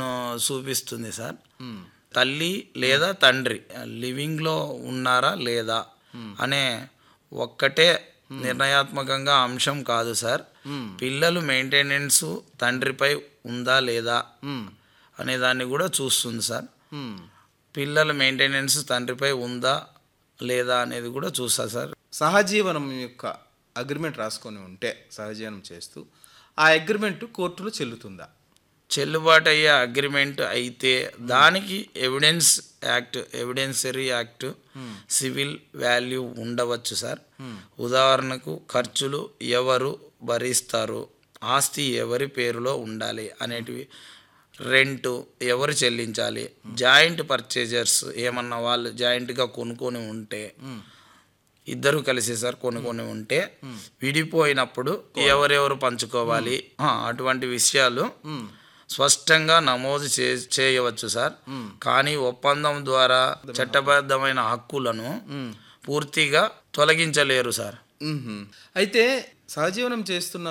ను చూపిస్తుంది సార్ తల్లి లేదా తండ్రి లివింగ్లో ఉన్నారా లేదా అనే ఒక్కటే నిర్ణయాత్మకంగా అంశం కాదు సార్ పిల్లలు మెయింటెనెన్స్ తండ్రిపై ఉందా లేదా అనే దాన్ని కూడా చూస్తుంది సార్ పిల్లల మెయింటెనెన్స్ తండ్రిపై ఉందా లేదా అనేది కూడా చూస్తా సార్ సహజీవనం యొక్క అగ్రిమెంట్ రాసుకొని ఉంటే సహజీవనం చేస్తూ ఆ అగ్రిమెంట్ కోర్టులో చెల్లుతుందా చెల్లుబాటు అయ్యే అగ్రిమెంట్ అయితే దానికి evidence act evidentiary act civil value ఉండవచ్చు సార్ ఉదాహరణకు ఖర్చులు ఎవరు భరిస్తారు ఆస్తి ఎవరి పేరులో ఉండాలి అనేటివి రెంటు ఎవరు చెల్లించాలి జాయింట్ పర్చేజర్స్ ఏమన్నా వాళ్ళు జాయింట్గా కొనుక్కొని ఉంటే ఇద్దరు కలిసి సార్ కొనుక్కొని ఉంటే విడిపోయినప్పుడు ఎవరెవరు పంచుకోవాలి ఆ, అటువంటి విషయాలు స్పష్టంగా నమోదు చే చేయవచ్చు సార్ కానీ ఒప్పందం ద్వారా చట్టబద్ధమైన హక్కులను పూర్తిగా తొలగించలేరు సార్ మ్మ్హ. అయితే సహజీవనం చేస్తున్న